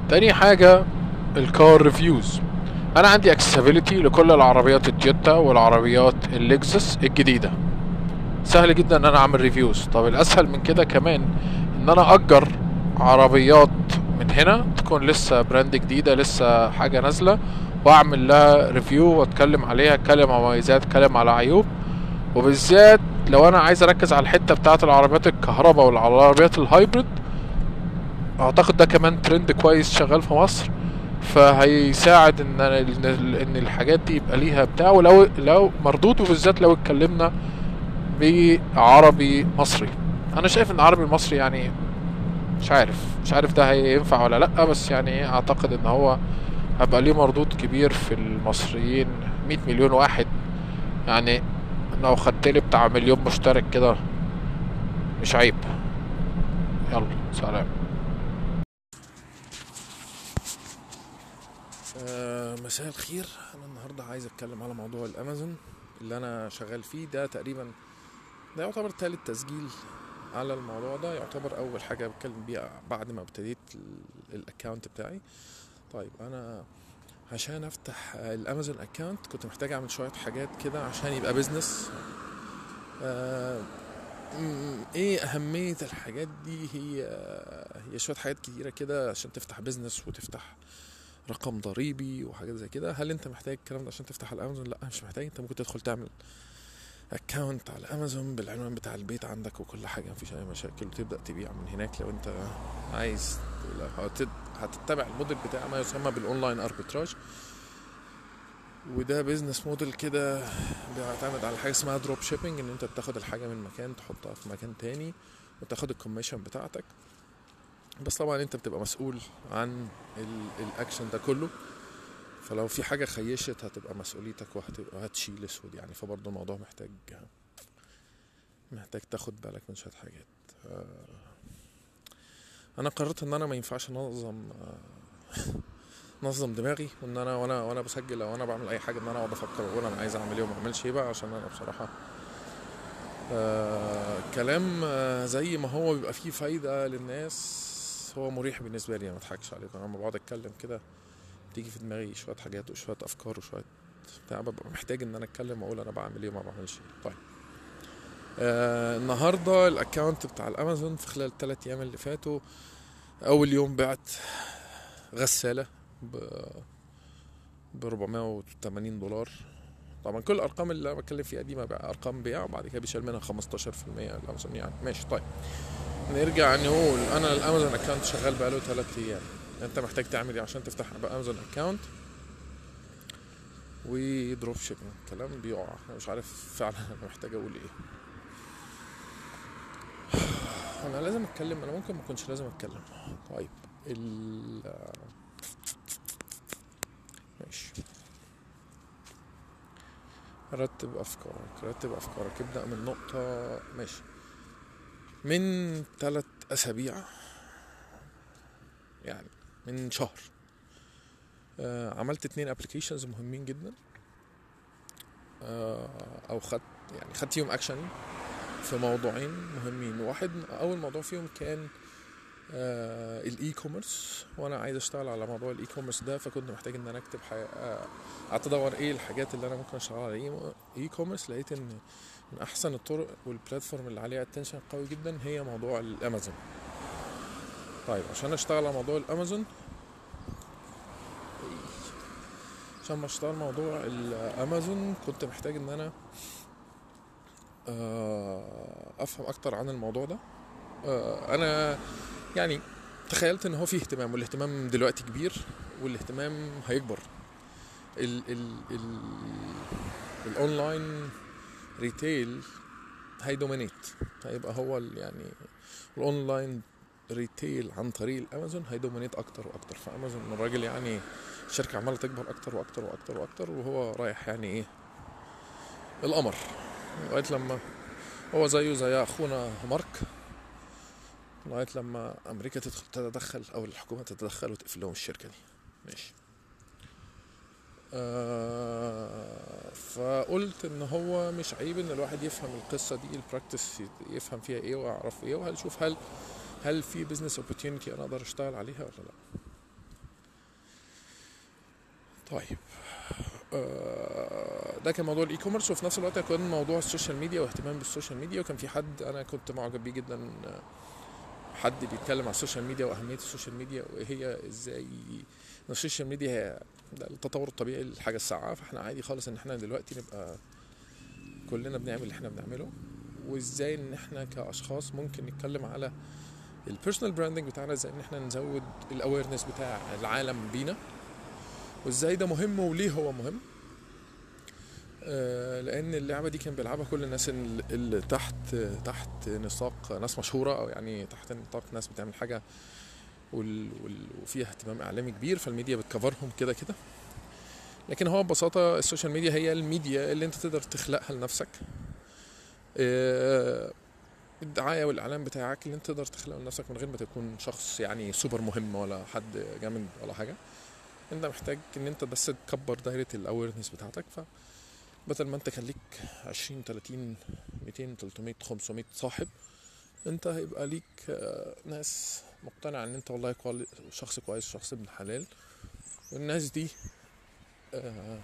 تاني حاجة الكار ريفيوز انا عندي اكسسبيليتي لكل العربيات الجيتا والعربيات اللكزس الجديدة سهل جدا ان انا اعمل ريفيوز طب الاسهل من كده كمان ان انا اجر عربيات من هنا تكون لسه براند جديدة لسه حاجة نازلة واعمل لها ريفيو واتكلم عليها اتكلم على مميزات اتكلم على عيوب وبالذات لو انا عايز اركز على الحتة بتاعة العربيات الكهرباء والعربيات الهايبرد اعتقد ده كمان ترند كويس شغال في مصر فهيساعد ان ان إن الحاجات دي يبقى ليها بتاع ولو لو مردود وبالذات لو اتكلمنا بعربي مصري انا شايف ان عربي مصري يعني مش عارف مش عارف ده هينفع ولا لا بس يعني اعتقد ان هو هيبقى ليه مردود كبير في المصريين 100 مليون واحد يعني لو خدت لي بتاع مليون مشترك كده مش عيب يلا سلام آه، مساء الخير انا النهارده عايز اتكلم على موضوع الامازون اللي انا شغال فيه ده تقريبا ده يعتبر تالت تسجيل على الموضوع ده يعتبر اول حاجه بتكلم بيها بعد ما ابتديت ال- الاكونت بتاعي طيب انا عشان افتح الامازون اكونت كنت محتاج اعمل شويه حاجات كده عشان يبقى بيزنس آه م- ايه اهميه الحاجات دي هي هي شويه حاجات كتيره كده عشان تفتح بيزنس وتفتح رقم ضريبي وحاجات زي كده هل انت محتاج الكلام ده عشان تفتح على امازون لا مش محتاج انت ممكن تدخل تعمل اكونت على امازون بالعنوان بتاع البيت عندك وكل حاجه مفيش اي مشاكل وتبدا تبيع من هناك لو انت عايز لو هتت- هتتبع الموديل بتاع ما يسمى بالاونلاين اربيتراج وده بيزنس موديل كده بيعتمد على حاجه اسمها دروب شيبنج ان انت بتاخد الحاجه من مكان تحطها في مكان تاني وتاخد الكوميشن بتاعتك بس طبعا انت بتبقى مسؤول عن ال- الاكشن ده كله فلو في حاجه خيشت هتبقى مسؤوليتك وهتبقى هتشيل اسود يعني فبرضه الموضوع محتاج محتاج تاخد بالك من شويه حاجات آه، انا قررت ان انا ما ينفعش انظم آه، نظم دماغي وان انا وانا وانا بسجل او انا بعمل اي حاجه ان انا اقعد افكر واقول انا عايز اعمل ايه وما اعملش ايه بقى عشان انا بصراحه آه كلام آه زي ما هو بيبقى فيه فايده للناس هو مريح بالنسبه لي ما اضحكش عليك انا لما بقعد اتكلم كده بتيجي في دماغي شويه حاجات وشويه افكار وشويه بتاع ببقى محتاج ان انا اتكلم واقول انا بعمل ايه وما بعملش ايه طيب آه النهارده الاكونت بتاع الامازون في خلال الثلاث ايام اللي فاتوا اول يوم بعت غساله ب ب 480 دولار طبعا كل الارقام اللي انا بتكلم فيها دي ما بقى ارقام بيع وبعد كده بيشيل منها 15% الامازون يعني ماشي طيب نرجع نقول انا الامازون اكونت شغال بقاله 3 ايام انت محتاج تعمل ايه عشان تفتح بقى امازون اكونت ودروب شيبنج كلام بيقع انا مش عارف فعلا انا محتاج اقول ايه انا لازم اتكلم انا ممكن ما اكونش لازم اتكلم طيب ال ماشي رتب افكارك رتب افكارك ابدا من نقطه ماشي من ثلاث اسابيع يعني من شهر آه عملت اتنين ابلكيشنز مهمين جدا آه او خدت يعني خدت فيهم اكشن في موضوعين مهمين واحد اول موضوع فيهم كان آه الاي كوميرس وانا عايز اشتغل على موضوع الاي كوميرس ده فكنت محتاج ان انا اكتب حي... آه قعدت ادور ايه الحاجات اللي انا ممكن اشتغل على اي كوميرس لقيت ان من احسن الطرق والبلاتفورم اللي عليها اتنشن قوي جدا هي موضوع الامازون طيب عشان اشتغل على موضوع الامازون عشان ما اشتغل موضوع الامازون كنت محتاج ان انا آه، افهم اكتر عن الموضوع ده آه، انا يعني تخيلت ان هو فيه اهتمام والاهتمام دلوقتي كبير والاهتمام هيكبر ال ال ال الاونلاين ريتيل هيدومينيت هيبقى هو ال- يعني الاونلاين ريتيل عن طريق الامازون هيدومينيت اكتر واكتر فامازون الراجل يعني الشركه عماله تكبر اكتر واكتر واكتر واكتر وهو رايح يعني ايه القمر لغايه لما هو زيه زي اخونا مارك لغايه لما امريكا تدخل تتدخل او الحكومه تتدخل وتقفل لهم الشركه دي ماشي آه فقلت ان هو مش عيب ان الواحد يفهم القصه دي البراكتس يفهم فيها ايه ويعرف ايه وهنشوف هل هل في بزنس اوبورتيونيتي انا اقدر اشتغل عليها ولا لا طيب آه، ده كان موضوع الاي كوميرس وفي نفس الوقت كان موضوع السوشيال ميديا واهتمام بالسوشيال ميديا وكان في حد انا كنت معجب بيه جدا آه، حد بيتكلم على السوشيال ميديا واهميه السوشيال ميديا وهي ازاي إن السوشيال ميديا هي ده التطور الطبيعي للحاجه الساعه فاحنا عادي خالص ان احنا دلوقتي نبقى كلنا بنعمل اللي احنا بنعمله وازاي ان احنا كاشخاص ممكن نتكلم على البيرسونال براندنج بتاعنا ازاي ان احنا نزود الاويرنس بتاع العالم بينا وازاي ده مهم وليه هو مهم آه، لان اللعبه دي كان بيلعبها كل الناس ال- اللي تحت تحت نطاق ناس مشهوره او يعني تحت نطاق ناس بتعمل حاجه وال وال وفيها اهتمام اعلامي كبير فالميديا بتكفرهم كده كده لكن هو ببساطه السوشيال ميديا هي الميديا اللي انت تقدر تخلقها لنفسك آه، الدعايه والاعلان بتاعك اللي انت تقدر تخلقه لنفسك من غير ما تكون شخص يعني سوبر مهم ولا حد جامد ولا حاجه انت محتاج ان انت بس تكبر دايره الاويرنس بتاعتك فبدل ما انت كان ليك 20 30 200 300 500 صاحب انت هيبقى ليك آه، ناس مقتنعه ان انت والله كوالي شخص كويس شخص ابن حلال والناس دي آه،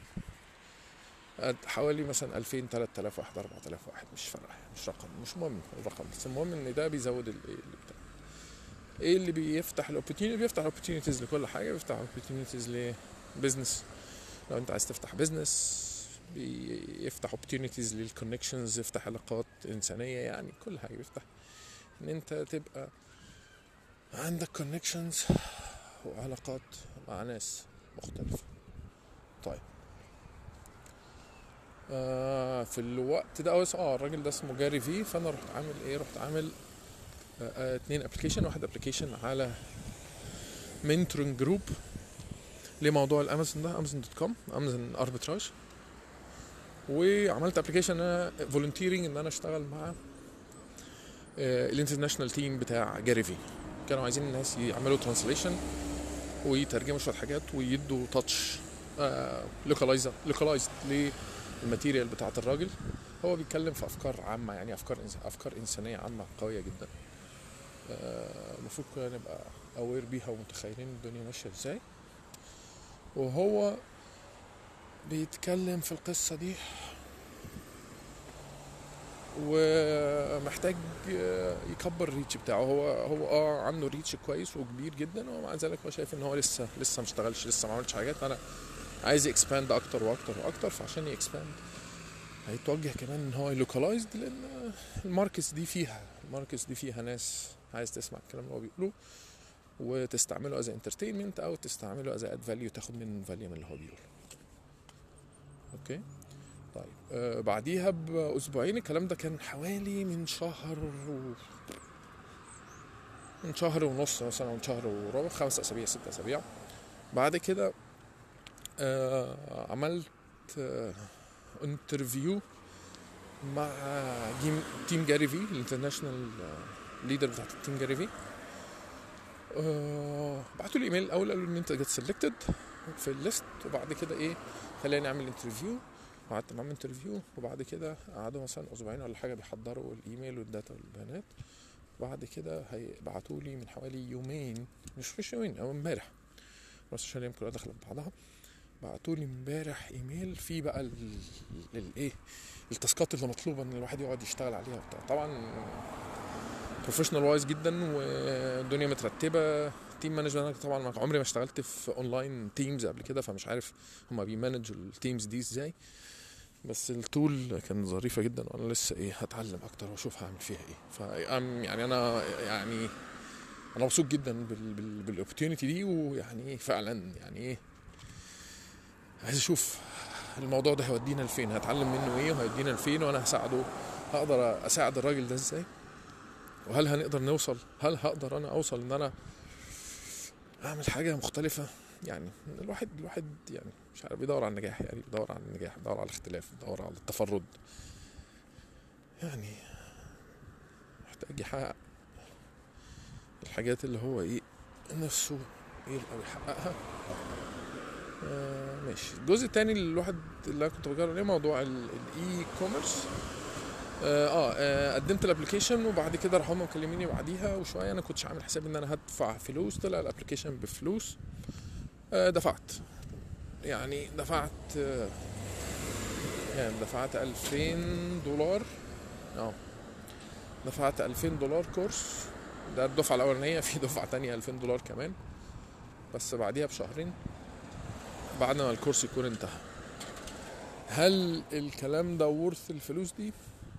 قد حوالي مثلا 2000 3000 واحد 4000 واحد مش فارقه مش رقم مش مهم الرقم بس المهم ان ده بيزود الايه اللي بتاع ايه اللي بيفتح الاوبورتيونيتي بيفتح الاوبورتيونيتيز لكل حاجه بيفتح الاوبورتيونيتيز لبزنس لو انت عايز تفتح بزنس بيفتح opportunities للكونكشنز يفتح علاقات انسانيه يعني كل حاجه بيفتح ان انت تبقى عندك كونكشنز وعلاقات مع ناس مختلفه طيب آه في الوقت ده أوس- اه الراجل ده اسمه جاري في فانا رحت عامل ايه رحت عامل آه آه اتنين ابلكيشن واحد ابلكيشن على منتورنج جروب لموضوع الامازون ده امازون دوت كوم امازون اربتراج وعملت ابلكيشن انا فولنتيرنج ان انا اشتغل مع الانترناشونال تيم بتاع جاري في كانوا عايزين الناس يعملوا ترانسليشن ويترجموا شويه حاجات ويدوا تاتش لوكالايز لوكالايزد للماتيريال بتاعت الراجل هو بيتكلم في افكار عامه يعني افكار إنس- افكار انسانيه عامه قويه جدا آه، المفروض كلنا نبقى اوير بيها ومتخيلين الدنيا ماشيه ازاي وهو بيتكلم في القصه دي ومحتاج آه، يكبر الريتش بتاعه هو هو اه عنده ريتش كويس وكبير جدا ومع ذلك هو شايف ان هو لسه لسه ما اشتغلش لسه ما عملش حاجات فانا عايز يكسباند اكتر واكتر واكتر فعشان يكسباند هيتوجه كمان ان هو لوكالايزد لان الماركتس دي فيها الماركتس دي فيها ناس عايز تسمع الكلام اللي هو بيقوله وتستعمله از انترتينمنت او تستعمله از اد فاليو تاخد منه فاليو من اللي هو بيقوله اوكي طيب آه بعديها باسبوعين الكلام ده كان حوالي من شهر و... من شهر ونص مثلا من شهر وربع خمس اسابيع ست اسابيع بعد كده آه عملت آه انترفيو مع جيم تيم جاري في الانترناشونال ليدر بتاعت التيم جاري في آه بعتوا لي ايميل الاول قالوا ان انت جت سيلكتد في الليست وبعد كده ايه خلينا نعمل انترفيو قعدت معاهم انترفيو وبعد كده قعدوا مثلا اسبوعين ولا حاجه بيحضروا الايميل والداتا والبيانات بعد كده هيبعتوا لي من حوالي يومين مش مش يومين او امبارح بس عشان الايام كلها داخله في بعضها بعتوا لي امبارح ايميل فيه بقى ال- ال- الايه التاسكات اللي مطلوبه ان الواحد يقعد يشتغل عليها وبتاع طبعا بروفيشنال وايز جدا والدنيا مترتبه تيم مانجمنت انا طبعا ما- عمري ما اشتغلت في اونلاين تيمز قبل كده فمش عارف هما بيمانجوا التيمز دي ازاي بس التول كانت ظريفه جدا وانا لسه ايه هتعلم اكتر واشوف هعمل فيها ايه ف يعني انا يعني انا مبسوط جدا بال بال بالاوبورتيونيتي دي ويعني فعلا يعني ايه عايز اشوف الموضوع ده هيودينا لفين هتعلم منه ايه وهيودينا لفين وانا هساعده هقدر اساعد الراجل ده ازاي وهل هنقدر نوصل هل هقدر انا اوصل ان انا اعمل حاجه مختلفه يعني الواحد الواحد يعني مش عارف بيدور على النجاح يعني بيدور على النجاح بيدور على الاختلاف بيدور على التفرد يعني محتاج يحقق الحاجات اللي هو ايه نفسه يبقى بيحققها آه ماشي الجزء التاني اللي الواحد اللي انا كنت بجرب عليه موضوع الاي كوميرس آه, اه, آه قدمت الابلكيشن وبعد كده راحوا هم مكلميني بعديها وشويه انا كنتش عامل حسابي ان انا هدفع فلوس طلع الابلكيشن بفلوس آه دفعت يعني دفعت آه، يعني دفعت ألفين دولار اه دفعت ألفين دولار كورس ده الدفعة الأولانية في دفعة تانية ألفين دولار كمان بس بعديها بشهرين بعد ما الكورس يكون انتهى هل الكلام ده ورث الفلوس دي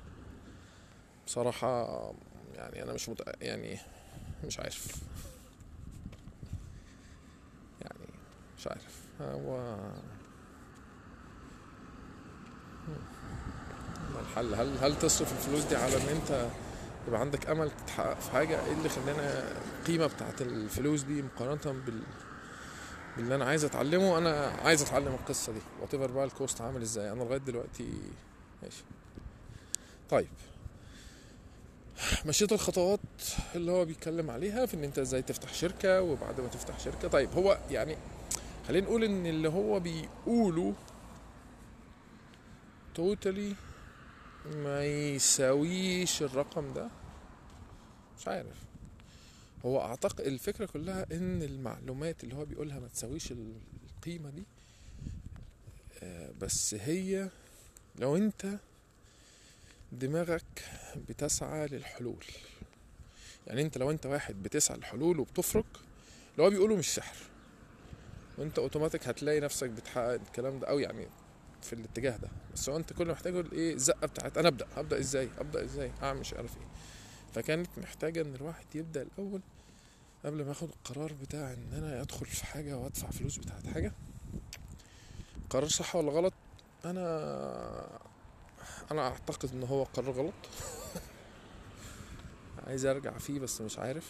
بصراحة يعني أنا مش متأ... يعني مش عارف يعني مش عارف هو ما الحل هل هل تصرف الفلوس دي على ان انت يبقى عندك امل تتحقق في حاجه ايه اللي خلانا القيمه بتاعت الفلوس دي مقارنه بال باللي انا عايز اتعلمه انا عايز اتعلم القصه دي وات بقى الكوست عامل ازاي انا لغايه دلوقتي ماشي طيب مشيت الخطوات اللي هو بيتكلم عليها في ان انت ازاي تفتح شركه وبعد ما تفتح شركه طيب هو يعني خلينا نقول ان اللي هو بيقوله توتالي ما يساويش الرقم ده مش عارف هو اعتقد الفكره كلها ان المعلومات اللي هو بيقولها ما تساويش القيمه دي آه، بس هي لو انت دماغك بتسعى للحلول يعني انت لو انت واحد بتسعى للحلول وبتفرك اللي هو بيقوله مش سحر وانت اوتوماتيك هتلاقي نفسك بتحقق الكلام ده او يعني في الاتجاه ده بس هو انت كل اللي محتاجه الايه الزقه بتاعت انا ابدا ابدا ازاي ابدا ازاي اعمل مش عارف ايه فكانت محتاجه ان الواحد يبدا الاول قبل ما ياخد القرار بتاع ان انا ادخل في حاجه وادفع فلوس بتاعت حاجه قرار صح ولا غلط انا انا اعتقد ان هو قرار غلط عايز ارجع فيه بس مش عارف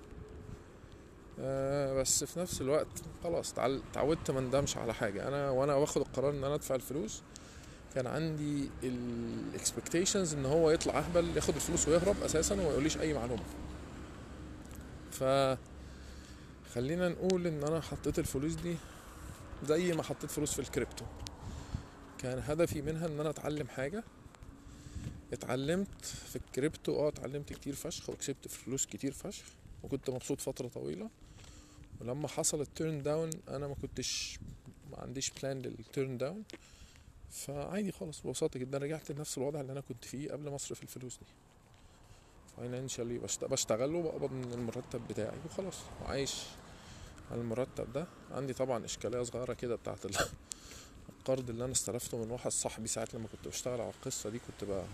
آه بس في نفس الوقت خلاص تعل- اتعودت ما ندمش على حاجه انا وانا واخد القرار ان انا ادفع الفلوس كان عندي الاكسبكتيشنز ان هو يطلع اهبل ياخد الفلوس ويهرب اساسا وما يقوليش اي معلومه ف خلينا نقول ان انا حطيت الفلوس دي زي ما حطيت فلوس في الكريبتو كان هدفي منها ان انا اتعلم حاجه اتعلمت في الكريبتو اه اتعلمت كتير فشخ وكسبت فلوس كتير فشخ وكنت مبسوط فتره طويله ولما حصل التيرن داون انا ما كنتش ما عنديش بلان للتيرن داون فعادي خالص ببساطه جدا رجعت لنفس الوضع اللي انا كنت فيه قبل ما اصرف الفلوس دي فاينانشالي بشتغل وبقبض من المرتب بتاعي وخلاص وعايش على المرتب ده عندي طبعا اشكاليه صغيره كده بتاعت ال- القرض اللي انا استلفته من واحد صاحبي ساعه لما كنت بشتغل على القصه دي كنت بقى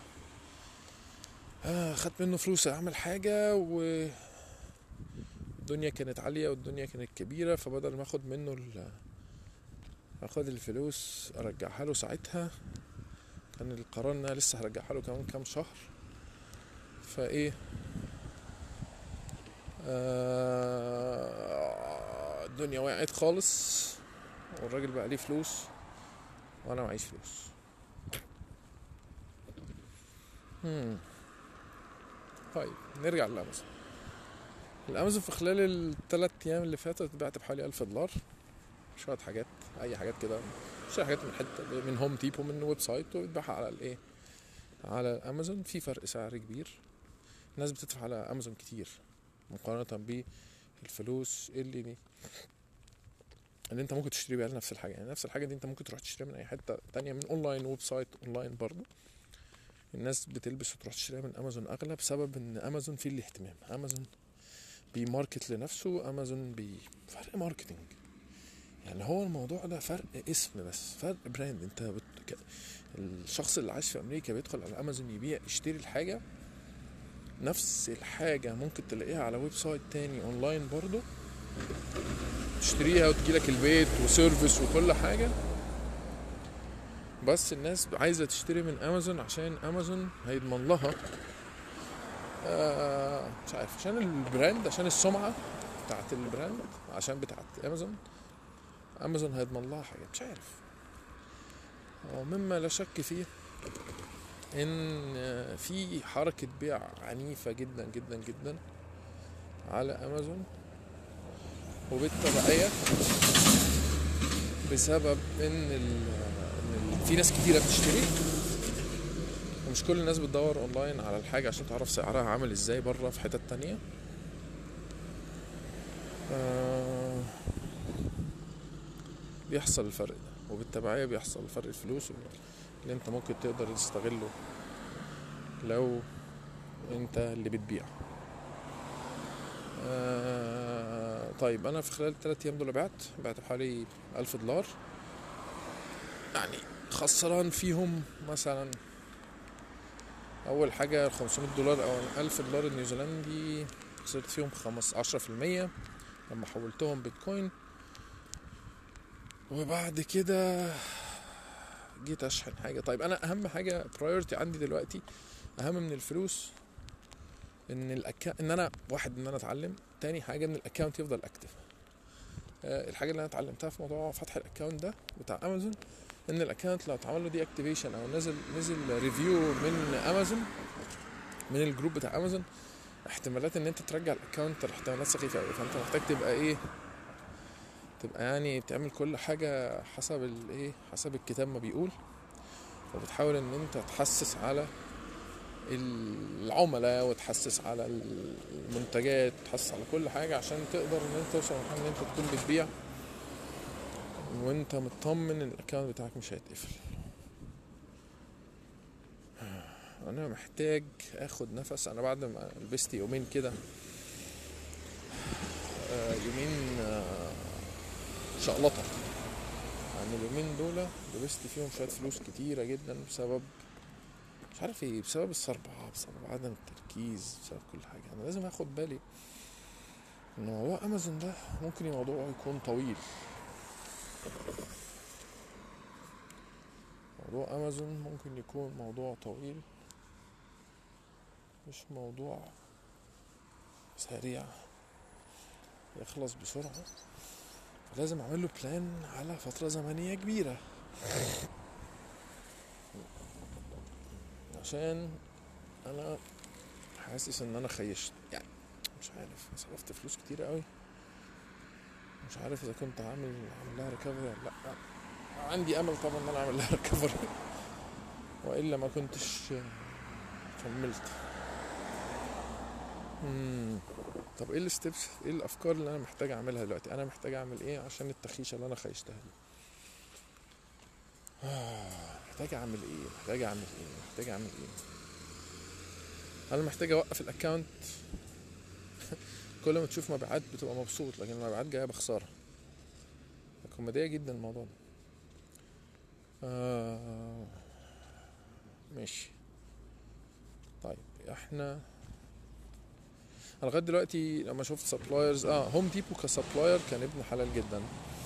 آه خدت منه فلوس اعمل حاجه و الدنيا كانت عالية والدنيا كانت كبيرة فبدل ما اخد منه ال اخد الفلوس ارجعها له ساعتها كان القرار ان انا لسه هرجعها له كمان كام شهر فايه آه الدنيا وقعت خالص والراجل بقى ليه فلوس وانا معيش فلوس مم. طيب نرجع للامازون الامازون في خلال الثلاث ايام اللي فاتت بعت بحوالي ألف دولار شوية حاجات اي حاجات كده شوية حاجات من حتة من هوم ديبو من ويب سايت وبتبيعها على الايه على امازون في فرق سعر كبير الناس بتدفع على امازون كتير مقارنة بالفلوس اللي اللي انت ممكن تشتري بيها نفس الحاجة يعني نفس الحاجة دي انت ممكن تروح تشتريها من اي حتة تانية من اونلاين ويب سايت اونلاين برضو الناس بتلبس وتروح تشتريها من امازون اغلى بسبب ان امازون فيه الاهتمام امازون بيماركت لنفسه امازون بفرق ماركتينج يعني هو الموضوع ده فرق اسم بس فرق براند انت بت... ك- الشخص اللي عايش في امريكا بيدخل على امازون يبيع يشتري الحاجه نفس الحاجه ممكن تلاقيها على ويب سايت تاني اونلاين برضو تشتريها وتجيلك البيت وسيرفيس وكل حاجه بس الناس عايزه تشتري من امازون عشان امازون هيضمن لها آه مش عارف عشان البراند عشان السمعه بتاعت البراند عشان بتاعت امازون امازون هيضمن لها حاجه مش عارف ومما لا شك فيه ان آه، في حركه بيع عنيفه جدا جدا جدا على امازون وبالتبعيه بسبب ان, ال إن ال في ناس كتيره بتشتري ومش كل الناس بتدور اونلاين على الحاجة عشان تعرف سعرها عامل ازاي بره في حتت تانية آه بيحصل الفرق ده وبالتبعية بيحصل فرق الفلوس اللي انت ممكن تقدر تستغله لو انت اللي بتبيع آه طيب انا في خلال الثلاث ايام دول بعت بعت بحوالي ألف دولار يعني خسران فيهم مثلا اول حاجة 500 دولار او 1000 دولار النيوزيلندي خسرت فيهم خمس عشرة في المية لما حولتهم بيتكوين وبعد كده جيت اشحن حاجة طيب انا اهم حاجة برايورتي عندي دلوقتي اهم من الفلوس ان الأكا... ان انا واحد ان انا اتعلم تاني حاجة ان الاكونت يفضل اكتف أه الحاجة اللي انا اتعلمتها في موضوع فتح الاكونت ده بتاع امازون ان الاكونت لو اتعمل له دي اكتيفيشن او نزل نزل ريفيو من امازون من الجروب بتاع امازون احتمالات ان انت ترجع الاكونت احتمالات سخيفه قوي فانت محتاج تبقى ايه تبقى يعني تعمل كل حاجه حسب الايه حسب الكتاب ما بيقول وبتحاول ان انت تحسس على العملاء وتحسس على المنتجات تحسس على كل حاجه عشان تقدر ان انت توصل لمرحله ان انت تكون بتبيع وانت مطمن ان الاكونت بتاعك مش هيتقفل انا محتاج اخد نفس انا بعد ما لبست يومين كده آه يومين آه شقلطة يعني اليومين دول لبست فيهم شوية فلوس كتيرة جدا بسبب مش عارف ايه بسبب الصربعة بسبب عدم التركيز بسبب كل حاجة انا لازم اخد بالي ان موضوع امازون ده ممكن الموضوع يكون طويل موضوع امازون ممكن يكون موضوع طويل مش موضوع سريع يخلص بسرعة لازم اعمل له بلان على فترة زمنية كبيرة عشان انا حاسس ان انا خيشت يعني مش عارف صرفت فلوس كتير قوي مش عارف اذا كنت عامل عامل لها ريكفري ولا لا عندي امل طبعا ان انا اعمل لها ريكفري والا ما كنتش كملت مم. طب ايه الستبس ايه الافكار اللي انا محتاج اعملها دلوقتي انا محتاج اعمل ايه عشان التخيشه اللي انا خيشتها دي آه. محتاج اعمل ايه محتاج اعمل ايه محتاج اعمل ايه انا محتاج اوقف الاكونت كل ما تشوف مبيعات بتبقى مبسوط لكن المبيعات جايه بخساره كوميدية جدا الموضوع ده آه ماشي طيب احنا أنا لغايه دلوقتي لما شفت سبلايرز اه هوم ديبو كسبلاير كان ابن حلال جدا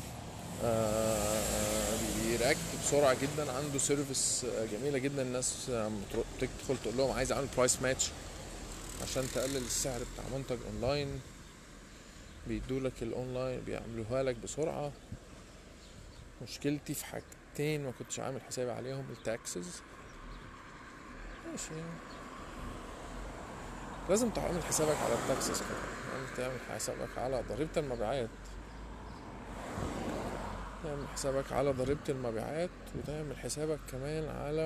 آه بيراكت بسرعه جدا عنده سيرفيس جميله جدا الناس تدخل تقول لهم عايز اعمل برايس ماتش عشان تقلل السعر بتاع منتج اونلاين بيدولك الاونلاين بيعملوها لك بسرعه مشكلتي في حاجتين ما كنتش عامل حسابي عليهم التاكسز ماشي لازم تعمل حسابك على التاكسس كده لازم تعمل حسابك على ضريبة المبيعات تعمل حسابك على ضريبة المبيعات وتعمل حسابك كمان على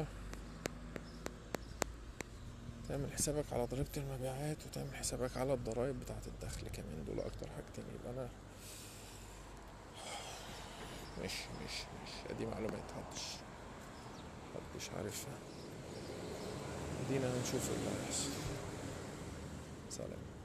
تعمل حسابك على ضريبة المبيعات وتعمل حسابك على الضرايب بتاعة الدخل كمان دول أكتر حاجتين يبقى أنا مش مش مش ادي معلومات محدش محدش عارفها ادينا هنشوف اللي هيحصل سلام